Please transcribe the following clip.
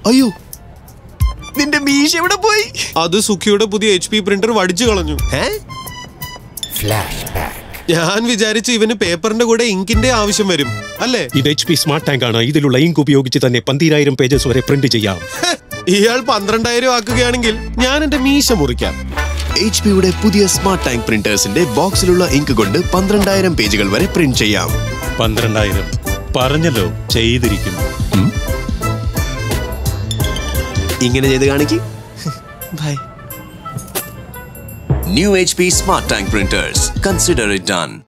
അയ്യോ നിന്റെ മീശ എവിടെ പോയി അത് സുഖിയുടെ പുതിയ എച്ച് പി പ്രിന്റർ വടിച്ചു കളഞ്ഞു ഏ ഞാൻ വിചാരിച്ചു ഇവന് പേപ്പറിന്റെ കൂടെ ഇങ്കിന്റെ ആവശ്യം വരും അല്ലേ ഇത് എച്ച് പി സ്മാർട്ട് ടാങ്ക് ആണ് ഇതിലുള്ള ഇങ്ക് ഉപയോഗിച്ച് തന്നെ പന്തിരായിരം പേജസ് വരെ പ്രിന്റ് ചെയ്യാം ഹെ, ഇയാൾ പന്ത്രണ്ടായിരം ആക്കുകയാണെങ്കിൽ ഞാൻ എന്റെ മീശ മുറിക്കാം എച്ച് പിയുടെ പുതിയ സ്മാർട്ട് ടാങ്ക് പ്രിന്റേഴ്സിന്റെ ബോക്സിലുള്ള ഇങ്ക് കൊണ്ട് പന്ത്രണ്ടായിരം പേജുകൾ വരെ പ്രിന്റ് ചെയ്യാം പന്ത്രണ്ടായിരം പറഞ്ഞല്ലോ ചെയ്തിരിക്കും ഇങ്ങനെ ചെയ്ത് കാണിക്ക് buy new H P smart tank printers consider it done